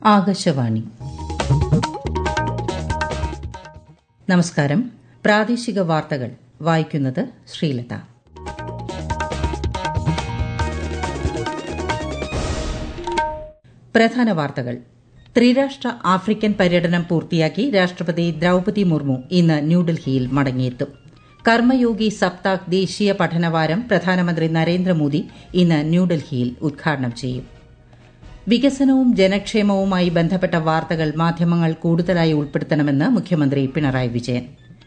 ആകാശവാണി നമസ്കാരം പ്രാദേശിക വാർത്തകൾ വായിക്കുന്നത് ശ്രീലത പ്രധാന വാർത്തകൾ ത്രിരാഷ്ട്ര ആഫ്രിക്കൻ പര്യടനം പൂർത്തിയാക്കി രാഷ്ട്രപതി ദ്രൌപതി മുർമു ഇന്ന് ന്യൂഡൽഹിയിൽ മടങ്ങിയെത്തും കർമ്മയോഗി സപ്താഹ് ദേശീയ പഠനവാരം പ്രധാനമന്ത്രി നരേന്ദ്രമോദി ഇന്ന് ന്യൂഡൽഹിയിൽ ഉദ്ഘാടനം ചെയ്യും വികസനവും ജനക്ഷേമവുമായി ബന്ധപ്പെട്ട വാർത്തകൾ മാധ്യമങ്ങൾ കൂടുതലായി ഉൾപ്പെടുത്തണമെന്ന് മുഖ്യമന്ത്രി Pinarayi Vijayan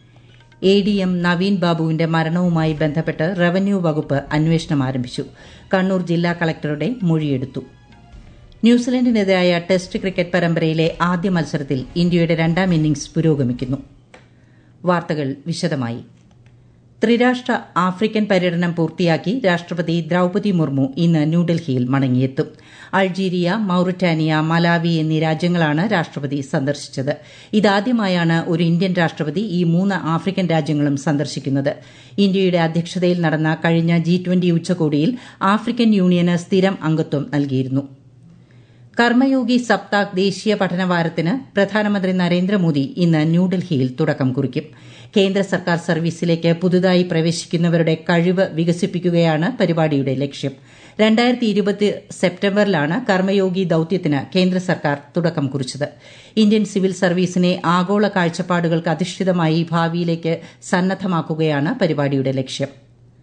A D M Naveen ബാബുവിന്റെ മരണവുമായി ബന്ധപ്പെട്ട് റവന്യൂ വകുപ്പ് അന്വേഷണം ആരംഭിച്ചു കണ്ണൂർ ജില്ലാ കളക്ടറുടെ മൊഴിയെടുത്തു ന്യൂസിലൻഡിനെതിരായ ടെസ്റ്റ് ക്രിക്കറ്റ് പരമ്പരയിലെ ആദ്യ മത്സരത്തിൽ ഇന്ത്യയുടെ രണ്ടാം ഇന്നിംഗ്സ് പുരോഗമിക്കുന്നു വാർത്തകൾ വിശദമായി ത്രിരാഷ്ട്ര ആഫ്രിക്കൻ പര്യടനം പൂർത്തിയാക്കി രാഷ്ട്രപതി ദ്രൌപതി മുർമു ഇന്ന് ന്യൂഡൽഹിയിൽ മടങ്ങിയെത്തും അൾജീരിയ മൌറിറ്റാനിയ മലാവി എന്നീ രാജ്യങ്ങളാണ് രാഷ്ട്രപതി സന്ദർശിച്ചത് ഇതാദ്യമായാണ് ഒരു ഇന്ത്യൻ രാഷ്ട്രപതി ഈ മൂന്ന് ആഫ്രിക്കൻ രാജ്യങ്ങളും സന്ദർശിക്കുന്നത് ഇന്ത്യയുടെ അധ്യക്ഷതയിൽ നടന്ന കഴിഞ്ഞ ജി ട്വന്റി ഉച്ചകോടിയിൽ ആഫ്രിക്കൻ യൂണിയന് സ്ഥിരം അംഗത്വം നൽകിയിരുന്നു കർമ്മയോഗി സപ്താഹ് ദേശീയ പഠനവാരത്തിന് പ്രധാനമന്ത്രി നരേന്ദ്രമോദി ഇന്ന് ന്യൂഡൽഹിയിൽ തുടക്കം കുറിക്കും കേന്ദ്ര സർക്കാർ സർവീസിലേക്ക് പുതുതായി പ്രവേശിക്കുന്നവരുടെ കഴിവ് വികസിപ്പിക്കുകയാണ് പരിപാടിയുടെ ലക്ഷ്യം രണ്ടായിരത്തി ഇരുപത് സെപ്റ്റംബറിലാണ് കർമ്മയോഗി ദൌത്യത്തിന് കേന്ദ്ര സർക്കാർ തുടക്കം കുറിച്ചത് ഇന്ത്യൻ സിവിൽ സർവീസിനെ ആഗോള കാഴ്ചപ്പാടുകൾക്ക് അധിഷ്ഠിതമായി ഭാവിയിലേക്ക് സന്നദ്ധമാക്കുകയാണ് പരിപാടിയുടെ ലക്ഷ്യം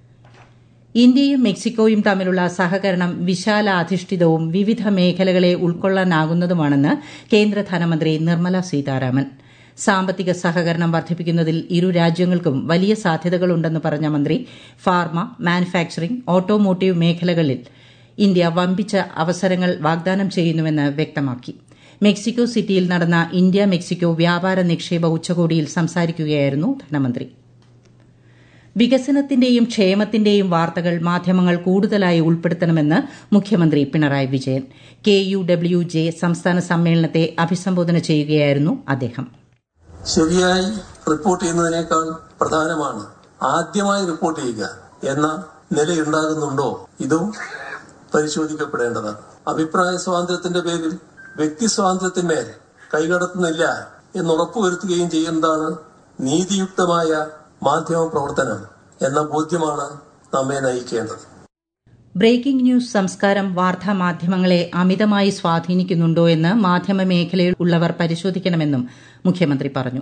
ഇന്ത്യയും മെക്സിക്കോയും തമ്മിലുള്ള സഹകരണം വിശാലാധിഷ്ഠിതവും വിവിധ മേഖലകളെ ഉൾക്കൊള്ളാനാകുന്നതുമാണെന്ന് കേന്ദ്ര ധനമന്ത്രി നിർമ്മല സീതാരാമൻ സാമ്പത്തിക സഹകരണം വർദ്ധിപ്പിക്കുന്നതിൽ ഇരു രാജ്യങ്ങൾക്കും വലിയ സാധ്യതകളുണ്ടെന്ന് പറഞ്ഞ മന്ത്രി ഫാർമ മാനുഫാക്ചറിംഗ് ഓട്ടോമോട്ടീവ് മേഖലകളിൽ ഇന്ത്യ വമ്പിച്ച അവസരങ്ങൾ വാഗ്ദാനം ചെയ്യുന്നുവെന്ന് വ്യക്തമാക്കി മെക്സിക്കോ സിറ്റിയിൽ നടന്ന ഇന്ത്യ മെക്സിക്കോ വ്യാപാര നിക്ഷേപ ഉച്ചകോടിയിൽ സംസാരിക്കുകയായിരുന്നു ധനമന്ത്രി വികസനത്തിന്റെയും ക്ഷേമത്തിന്റെയും വാർത്തകൾ മാധ്യമങ്ങൾ കൂടുതലായി ഉൾപ്പെടുത്തണമെന്ന് മുഖ്യമന്ത്രി Pinarayi Vijayan K U W J സംസ്ഥാന സമ്മേളനത്തെ അഭിസംബോധന ചെയ്യുകയായിരുന്നു അദ്ദേഹം ശരിയായി റിപ്പോർട്ട് ചെയ്യുന്നതിനേക്കാൾ പ്രധാനമാണ് ആദ്യമായി റിപ്പോർട്ട് ചെയ്യുക എന്ന നിലയുണ്ടാകുന്നുണ്ടോ ഇതും പരിശോധിക്കപ്പെടേണ്ടതാണ് അഭിപ്രായ സ്വാതന്ത്ര്യത്തിന്റെ പേരിൽ വ്യക്തി സ്വാതന്ത്ര്യത്തിന്മേൽ കൈകടത്തുന്നില്ല എന്ന് ഉറപ്പുവരുത്തുകയും ചെയ്യുന്നതാണ് നീതിയുക്തമായ മാധ്യമ പ്രവർത്തനം എന്ന ബോധ്യമാണ് നമ്മെ നയിക്കേണ്ടത് ബ്രേക്കിംഗ് ന്യൂസ് സംസ്കാരം വാർത്താ മാധ്യമങ്ങളെ അമിതമായി സ്വാധീനിക്കുന്നുണ്ടോ എന്ന് മാധ്യമ മേഖലയിൽ ഉള്ളവർ പരിശോധിക്കണമെന്നും മുഖ്യമന്ത്രി പറഞ്ഞു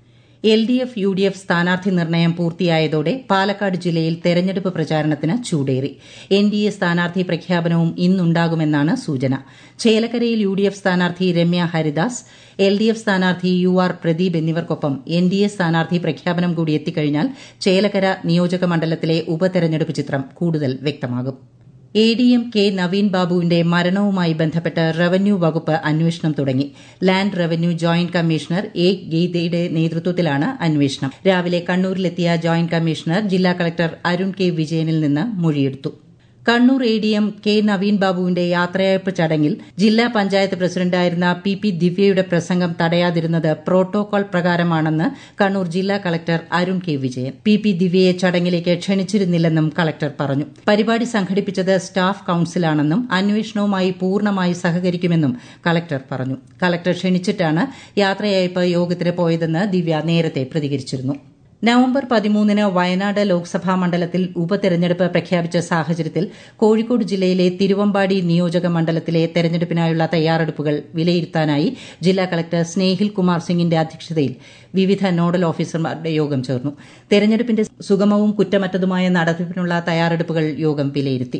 L D F U D F സ്ഥാനാർത്ഥി നിർണയം പൂർത്തിയായതോടെ പാലക്കാട് ജില്ലയിൽ തെരഞ്ഞെടുപ്പ് പ്രചാരണത്തിന് ചൂടേറി എൻ ഡി എ സ്ഥാനാർത്ഥി പ്രഖ്യാപനവും ഇന്നുണ്ടാകുമെന്നാണ് സൂചന ചേലക്കരയിൽ യു ഡി എഫ് സ്ഥാനാർത്ഥി Ramya Haridas L D F സ്ഥാനാർത്ഥി യു ആർ പ്രദീപ് എന്നിവർക്കൊപ്പം എൻ ഡി എ സ്ഥാനാർത്ഥി പ്രഖ്യാപനം കൂടി എത്തിക്കഴിഞ്ഞാൽ ചേലക്കര നിയോജക മണ്ഡലത്തിലെ ഉപതെരഞ്ഞെടുപ്പ് ചിത്രം കൂടുതൽ വ്യക്തമാകും A D M K Naveen ബാബുവിന്റെ മരണവുമായി ബന്ധപ്പെട്ട് റവന്യൂ വകുപ്പ് അന്വേഷണം തുടങ്ങി land revenue joint commissioner A ഗീതയുടെ നേതൃത്വത്തിലാണ് അന്വേഷണം രാവിലെ കണ്ണൂരിലെത്തിയ ജോയിന്റ് കമ്മീഷണർ ജില്ലാ കളക്ടർ അരുൺ കെ വിജയനിൽ നിന്ന് മൊഴിയെടുത്തു Kannur A D M K Naveen ബാബുവിന്റെ യാത്രയയപ്പ് ചടങ്ങിൽ ജില്ലാ പഞ്ചായത്ത് പ്രസിഡന്റായിരുന്ന പി പി ദിവ്യയുടെ പ്രസംഗം തടയാതിരുന്നത് പ്രോട്ടോകോൾ പ്രകാരമാണെന്ന് കണ്ണൂർ ജില്ലാ collector Arun K Vijayan P P ദിവ്യയെ ചടങ്ങിലേക്ക് ക്ഷണിച്ചിരുന്നില്ലെന്നും കളക്ടർ പറഞ്ഞു പരിപാടി സംഘടിപ്പിച്ചത് സ്റ്റാഫ് കൌൺസിലാണെന്നും അന്വേഷണവുമായി പൂർണ്ണമായി സഹകരിക്കുമെന്നും കളക്ടർ പറഞ്ഞു കളക്ടർ ക്ഷണിച്ചിട്ടാണ് യാത്രയയപ്പ് യോഗത്തിന് പോയതെന്ന് ദിവ്യ നേരത്തെ പ്രതികരിച്ചിരുന്നു നവംബർ പതിമൂന്നിന് വയനാട് ലോക്സഭാ മണ്ഡലത്തിൽ ഉപതെരഞ്ഞെടുപ്പ് പ്രഖ്യാപിച്ച സാഹചര്യത്തിൽ കോഴിക്കോട് ജില്ലയിലെ തിരുവമ്പാടി നിയോജക മണ്ഡലത്തിലെ തെരഞ്ഞെടുപ്പിനായുള്ള തയ്യാറെടുപ്പുകൾ വിലയിരുത്താനായി ജില്ലാ കളക്ടർ സ്നേഹിൽ കുമാർ സിംഗിന്റെ അധ്യക്ഷതയിൽ വിവിധ നോഡൽ ഓഫീസർമാരുടെ യോഗം ചേർന്നു തെരഞ്ഞെടുപ്പിന്റെ സുഗമവും കുറ്റമറ്റതുമായ നടത്തിപ്പിനുള്ള തയ്യാറെടുപ്പുകൾ യോഗം വിലയിരുത്തി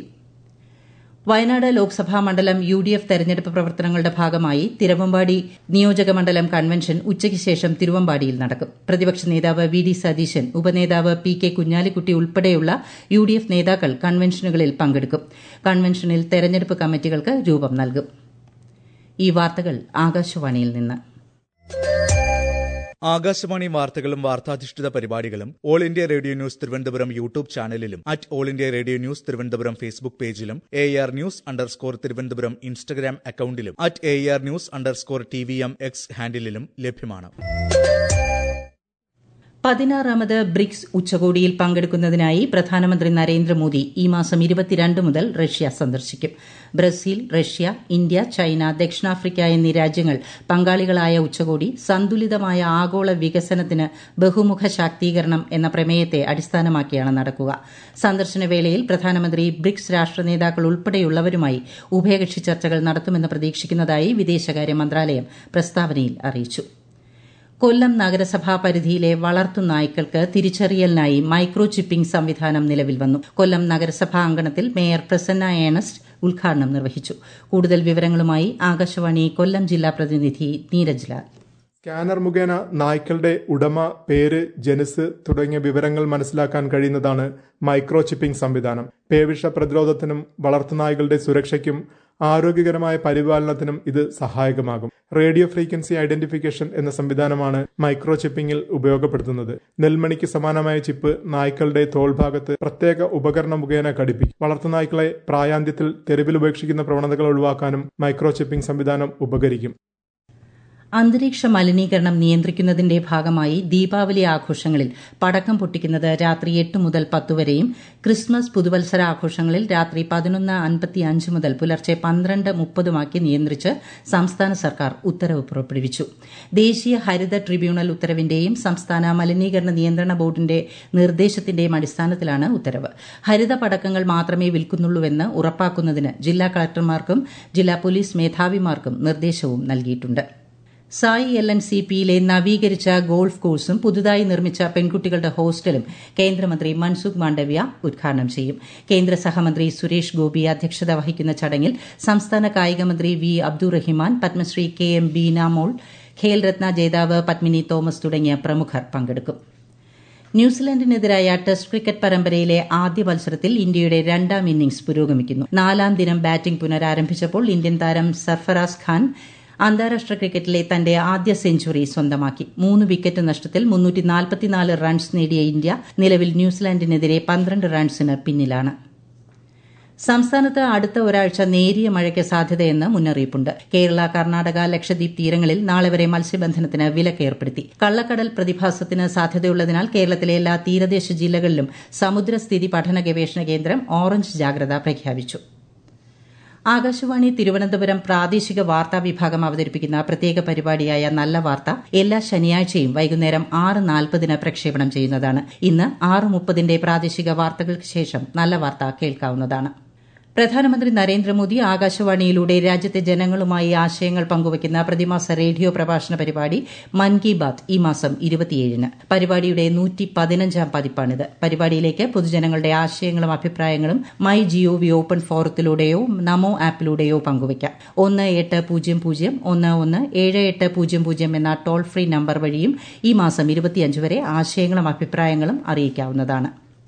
വയനാട് ലോക്സഭാ മണ്ഡലം യു ഡി എഫ് തെരഞ്ഞെടുപ്പ് പ്രവർത്തനങ്ങളുടെ ഭാഗമായി തിരുവമ്പാടി നിയോജക മണ്ഡലം കൺവെൻഷൻ ഉച്ചയ്ക്ക് ശേഷം തിരുവമ്പാടിയിൽ നടക്കും പ്രതിപക്ഷ നേതാവ് വി ഡി സതീശൻ ഉപനേതാവ് പി കെ കുഞ്ഞാലിക്കുട്ടി ഉൾപ്പെടെയുള്ള യു ഡി എഫ് നേതാക്കൾ കൺവെൻഷനുകളിൽ പങ്കെടുക്കും കൺവെൻഷനിൽ തെരഞ്ഞെടുപ്പ് കമ്മിറ്റികൾക്ക് രൂപം നൽകും ഈ വാർത്തകൾ ആകാശവാണിയിൽ നിന്ന് ആകാശവാണി വാർത്തകളും വാർത്താധിഷ്ഠിത പരിപാടികളും All India Radio news Thiruvananthapuram YouTube ചാനലിലും at All India Radio news Thiruvananthapuram Facebook പേജിലും A R news underscore Thiruvananthapuram Instagram അക്കൌണ്ടിലും at A R news underscore T V M X ഹാൻഡിലും ലഭ്യമാണ് പതിനാറാമത് ബ്രിക്സ് ഉച്ചകോടിയിൽ പങ്കെടുക്കുന്നതിനായി പ്രധാനമന്ത്രി നരേന്ദ്രമോദി ഈ മാസം ഇരുപത്തിരണ്ട് മുതൽ റഷ്യ സന്ദർശിക്കും ബ്രസീൽ റഷ്യ ഇന്ത്യ ചൈന ദക്ഷിണാഫ്രിക്ക എന്നീ രാജ്യങ്ങൾ പങ്കാളികളായ ഉച്ചകോടി സന്തുലിതമായ ആഗോള വികസനത്തിന് ബഹുമുഖ ശാക്തീകരണം എന്ന പ്രമേയത്തെ അടിസ്ഥാനമാക്കിയാണ് നടക്കുക സന്ദർശന വേളയിൽ പ്രധാനമന്ത്രി ബ്രിക്സ് രാഷ്ട്ര നേതാക്കൾ ഉൾപ്പെടെയുള്ളവരുമായി ഉഭയകക്ഷി ചർച്ചകൾ നടത്തുമെന്ന് പ്രതീക്ഷിക്കുന്നതായി വിദേശകാര്യ മന്ത്രാലയം പ്രസ്താവനയിൽ അറിയിച്ചു കൊല്ലം നഗരസഭാ പരിധിയിലെ വളർത്തുനായ്ക്കൾക്ക് തിരിച്ചറിയലിനായി മൈക്രോ ചിപ്പിംഗ് സംവിധാനം നിലവിൽ വന്നു കൊല്ലം നഗരസഭാ അങ്കണത്തിൽ മേയർ പ്രസന്ന ഏണസ്റ്റ് ഉദ്ഘാടനം നിർവഹിച്ചു കൂടുതൽ വിവരങ്ങളുമായി ആകാശവാണി കൊല്ലം ജില്ലാ പ്രതിനിധി നീരജ് ലാൽ സ്കാനർ മുഖേന നായ്ക്കളുടെ ഉടമ പേര് ജനുസ് തുടങ്ങിയ വിവരങ്ങൾ മനസ്സിലാക്കാൻ കഴിയുന്നതാണ് മൈക്രോ ചിപ്പിംഗ് സംവിധാനം പേവിഷ പ്രതിരോധത്തിനും വളർത്തുനായ്ക്കളുടെ സുരക്ഷയ്ക്കും ആരോഗ്യകരമായ പരിപാലനത്തിനും ഇത് സഹായകമാകും റേഡിയോ ഫ്രീക്വൻസി ഐഡന്റിഫിക്കേഷൻ എന്ന സംവിധാനമാണ് മൈക്രോ ചിപ്പിംഗിൽ ഉപയോഗപ്പെടുത്തുന്നത് നെൽമണിക്ക് സമാനമായ ചിപ്പ് നായ്ക്കളുടെ തോൾഭാഗത്ത് പ്രത്യേക ഉപകരണം മുഖേന ഘടിപ്പിക്കും വളർത്തുനായ്ക്കളെ പ്രായാന്ത്യത്തിൽ തെരുവിൽ ഉപേക്ഷിക്കുന്ന പ്രവണതകൾ ഒഴിവാക്കാനും മൈക്രോ ചിപ്പിംഗ് സംവിധാനം ഉപകരിക്കും അന്തരീക്ഷ മലിനീകരണം നിയന്ത്രിക്കുന്നതിന്റെ ഭാഗമായി ദീപാവലി ആഘോഷങ്ങളിൽ പടക്കം പൊട്ടിക്കുന്നത് രാത്രി എട്ട് മുതൽ പത്ത് വരെയും ക്രിസ്മസ് പുതുവത്സര ആഘോഷങ്ങളിൽ രാത്രി പതിനൊന്ന് അൻപത്തി അഞ്ച് മുതൽ പുലർച്ചെ പന്ത്രണ്ട് മുപ്പതുമാക്കി നിയന്ത്രിച്ച് സംസ്ഥാന സർക്കാർ ഉത്തരവ് പുറപ്പെടുവിച്ചു ദേശീയ ഹരിത ട്രിബ്യൂണൽ ഉത്തരവിന്റെയും സംസ്ഥാന മലിനീകരണ നിയന്ത്രണ ബോർഡിന്റെ നിർദ്ദേശത്തിന്റെയും അടിസ്ഥാനത്തിലാണ് ഉത്തരവ് ഹരിത പടക്കങ്ങൾ മാത്രമേ വിൽക്കുന്നുള്ളൂവെന്ന് ഉറപ്പാക്കുന്നതിന് ജില്ലാ കളക്ടർമാർക്കും ജില്ലാ പോലീസ് മേധാവിമാർക്കും നിർദ്ദേശവും നൽകിയിട്ടുണ്ട് സായി എൽ എൻ സി പിയിലെ നവീകരിച്ച ഗോൾഫ് കോഴ്സും പുതുതായി നിർമ്മിച്ച പെൺകുട്ടികളുടെ ഹോസ്റ്റലും കേന്ദ്രമന്ത്രി മൻസുഖ് മാണ്ഡവ്യ ഉദ്ഘാടനം ചെയ്യും കേന്ദ്ര സഹമന്ത്രി സുരേഷ് ഗോപി അധ്യക്ഷത വഹിക്കുന്ന ചടങ്ങിൽ സംസ്ഥാന കായികമന്ത്രി V Abdurahiman Padma Shri K M Beenamol Khel Ratna ജേതാവ് പത്മിനി തോമസ് തുടങ്ങിയ പ്രമുഖർ പങ്കെടുക്കും ന്യൂസിലൻഡിനെതിരായ ടെസ്റ്റ് ക്രിക്കറ്റ് പരമ്പരയിലെ ആദ്യ മത്സരത്തിൽ ഇന്ത്യയുടെ രണ്ടാം ഇന്നിംഗ്സ് പുരോഗമിക്കുന്നു നാലാം ദിനം ബാറ്റിംഗ് പുനരാരംഭിച്ചപ്പോൾ ഇന്ത്യൻ താരം സർഫറാസ് ഖാൻ അന്താരാഷ്ട്ര ക്രിക്കറ്റിലെ തന്റെ ആദ്യ സെഞ്ചുറി സ്വന്തമാക്കി മൂന്ന് വിക്കറ്റ് നഷ്ടത്തിൽ റൺസ് നേടിയ ഇന്ത്യ നിലവിൽ ന്യൂസിലാൻഡിനെതിരെ പന്ത്രണ്ട് റൺസിന് പിന്നിലാണ് സംസ്ഥാനത്ത് അടുത്ത ഒരാഴ്ച നേരിയ മഴയ്ക്ക് സാധ്യതയെന്ന് മുന്നറിയിപ്പുണ്ട് കേരള കർണാടക ലക്ഷദ്വീപ് തീരങ്ങളിൽ നാളെ വരെ മത്സ്യബന്ധനത്തിന് വിലക്കേർപ്പെടുത്തി കള്ളക്കടൽ പ്രതിഭാസത്തിന് സാധ്യതയുള്ളതിനാൽ കേരളത്തിലെ എല്ലാ തീരദേശ ജില്ലകളിലും സമുദ്രസ്ഥിതി പഠന ഗവേഷണ കേന്ദ്രം ഓറഞ്ച് ജാഗ്രത പ്രഖ്യാപിച്ചു ആകാശവാണി തിരുവനന്തപുരം പ്രാദേശിക വാർത്താ വിഭാഗം അവതരിപ്പിക്കുന്ന പ്രത്യേക പരിപാടിയായ നല്ല വാർത്ത എല്ലാ ശനിയാഴ്ചയും വൈകുന്നേരം ആറ് നാൽപ്പതിന് പ്രക്ഷേപണം ചെയ്യുന്നതാണ് ഇന്ന് ആറ് മുപ്പതിന്റെ പ്രാദേശിക വാർത്തകൾക്ക് ശേഷം നല്ല വാർത്ത കേൾക്കാവുന്നതാണ് പ്രധാനമന്ത്രി നരേന്ദ്രമോദി ആകാശവാണിയിലൂടെ രാജ്യത്തെ ജനങ്ങളുമായി ആശയങ്ങൾ പങ്കുവയ്ക്കുന്ന പ്രതിമാസ റേഡിയോ പ്രഭാഷണ പരിപാടി മൻ കി ബാത് ഈ മാസം ഇരുപത്തിയേഴിന് പരിപാടിയുടെ നൂറ്റി പതിനഞ്ചാം പതിപ്പാണിത് പരിപാടിയിലേക്ക് പൊതുജനങ്ങളുടെ ആശയങ്ങളും അഭിപ്രായങ്ങളും മൈ ജിഒവി ഓപ്പൺ ഫോറത്തിലൂടെയോ നമോ ആപ്പിലൂടെയോ പങ്കുവയ്ക്കാം ഒന്ന് എട്ട് പൂജ്യം പൂജ്യം ഒന്ന് ഒന്ന് ഏഴ് എട്ട് പൂജ്യം പൂജ്യം എന്ന ടോൾ ഫ്രീ നമ്പർ വഴിയും ഈ മാസം ഇരുപത്തിയഞ്ച് വരെ ആശയങ്ങളും അഭിപ്രായങ്ങളും അറിയിക്കാവുന്നതാണ്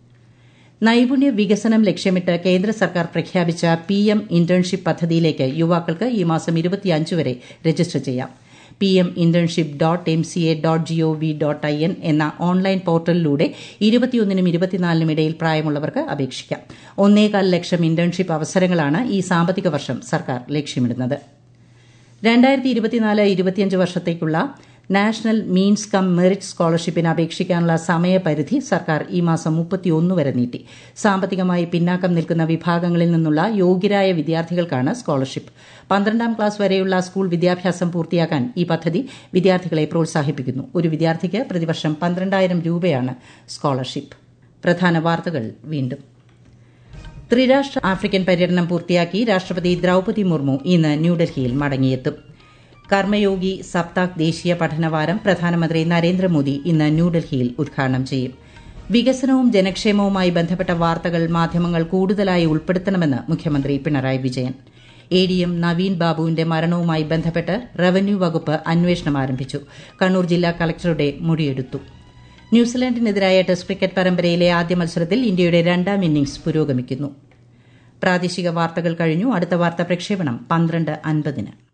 നൈപുണ്യ വികസനം ലക്ഷ്യമിട്ട് കേന്ദ്ര സർക്കാർ പ്രഖ്യാപിച്ച പി എം ഇന്റേൺഷിപ്പ് പദ്ധതിയിലേക്ക് യുവാക്കൾക്ക് ഈ മാസം ഇരുപത്തിയഞ്ച് വരെ രജിസ്റ്റർ ചെയ്യാം P M internship dot M C A dot G O V dot I N എന്ന ഓൺലൈൻ പോർട്ടലിലൂടെ ഇരുപത്തിയൊന്നിനും ഇരുപത്തിനാലിനും ഇടയിൽ പ്രായമുള്ളവർക്ക് അപേക്ഷിക്കാം ഒന്നേകാൽ ലക്ഷം ഇന്റേൺഷിപ്പ് അവസരങ്ങളാണ് ഈ സാമ്പത്തിക വർഷം സർക്കാർ ലക്ഷ്യമിടുന്നത് രണ്ടായിരത്തി ഇരുപത്തിനാല് ഇരുപത്തിയഞ്ച് വർഷത്തേക്കുള്ള നാഷണൽ മീൻസ് കം മെറിറ്റ് സ്കോളർഷിപ്പിന് അപേക്ഷിക്കാനുള്ള സമയപരിധി സർക്കാർ ഈ മാസം മുപ്പത്തിയൊന്ന് വരെ നീട്ടി സാമ്പത്തികമായി പിന്നാക്കം നിൽക്കുന്ന വിഭാഗങ്ങളിൽ നിന്നുള്ള യോഗ്യരായ വിദ്യാർത്ഥികൾക്കാണ് സ്കോളർഷിപ്പ് പന്ത്രണ്ടാം ക്ലാസ് വരെയുള്ള സ്കൂൾ വിദ്യാഭ്യാസം പൂർത്തിയാക്കാൻ ഈ പദ്ധതി വിദ്യാർത്ഥികളെ പ്രോത്സാഹിപ്പിക്കുന്നു ഒരു വിദ്യാർത്ഥിക്ക് പ്രതിവർഷം പന്ത്രണ്ടായിരം രൂപയാണ് സ്കോളർഷിപ്പ് പ്രധാന വാർത്തകൾ വീണ്ടും ത്രിരാഷ്ട്ര ആഫ്രിക്കൻ പര്യടനം പൂർത്തിയാക്കി രാഷ്ട്രപതി ദ്രൌപതി മുർമു ഇന്ന് ന്യൂഡൽഹിയിൽ മടങ്ങിയെത്തും കർമ്മയോഗി സപ്താഹ് ദേശീയ പഠനവാരം പ്രധാനമന്ത്രി നരേന്ദ്രമോദി ഇന്ന് ന്യൂഡൽഹിയിൽ ഉദ്ഘാടനം ചെയ്യും വികസനവും ജനക്ഷേമവുമായി ബന്ധപ്പെട്ട വാർത്തകൾ മാധ്യമങ്ങൾ കൂടുതലായി ഉൾപ്പെടുത്തണമെന്ന് മുഖ്യമന്ത്രി Pinarayi Vijayan A D M Naveen ബാബുവിന്റെ മരണവുമായി ബന്ധപ്പെട്ട് റവന്യൂ വകുപ്പ് അന്വേഷണം ആരംഭിച്ചു കണ്ണൂർ ജില്ലാ കളക്ടറുടെ മൊഴിയെടുത്തു ന്യൂസിലാൻഡിനെതിരായ ടെസ്റ്റ് ക്രിക്കറ്റ് പരമ്പരയിലെ ആദ്യ മത്സരത്തിൽ ഇന്ത്യയുടെ രണ്ടാം ഇന്നിംഗ്സ് പുരോഗമിക്കുന്നു പ്രാദേശിക വാർത്തകൾ കഴിഞ്ഞു അടുത്ത വാർത്താ പ്രക്ഷേപണം പന്ത്രണ്ട് അൻപതിന്